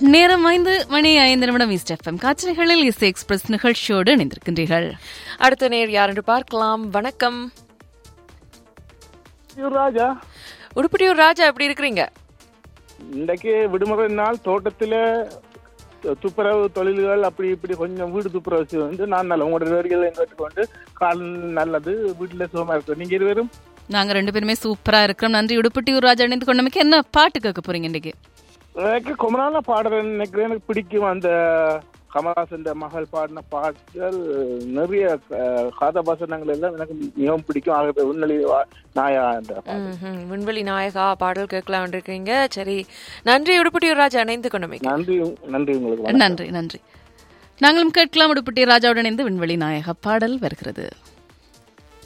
நேரம் ஐந்து மணி ஐந்து நிமிடம் ஈஸ்ட் எஃப்எம் காட்சிகளில் இசை எக்ஸ்பிரஸ் நிகழ்ச்சியோடு இணைந்திருக்கின்றீர்கள் அடுத்த நேர் யார் என்று பார்க்கலாம் வணக்கம் ராஜா உடுப்பட்டியூர் ராஜா எப்படி இருக்கிறீங்க இன்றைக்கு விடுமுறை நாள் தோட்டத்துல துப்புரவு தொழில்கள் அப்படி இப்படி கொஞ்சம் வீடு துப்புரவு வந்து நான் நல்ல உங்களோட ரேடியோல கேட்டுக்கொண்டு கால் நல்லது வீட்டுல சுகமா இருக்கு நீங்க இருவரும் நாங்க ரெண்டு பேருமே சூப்பரா இருக்கிறோம் நன்றி உடுப்பட்டியூர் ராஜா இணைந்து கொண்டமைக்கு என்ன பாட்டு கேட்க போறீங்க இன்னைக்கு எனக்கு கொமனால பாடுறேன் நினைக்கிறேன் எனக்கு பிடிக்கும் அந்த கமலஹாசன் மகள் பாடின பாட்டுகள் நிறைய அஹ், கதாபாசனங்கள் எல்லாம் எனக்கு மிகவும் பிடிக்கும் ஆகவே உன்னலி நாயா என்ற பாடல். ம்ஹும். விண்வெளி நாயகா பாடல் கேட்கலாம் இருக்கீங்க சரி நன்றி உடுப்பட்டியூர் ராஜா இணைந்து கொண்டமைக்கு நன்றி நன்றி உங்களுக்கு வணக்கம். நன்றி நன்றி நாங்களும் கேட்கலாம் உடுப்பட்டி ராஜாவுடன் இணைந்து விண்வெளி நாயக பாடல் வருகிறது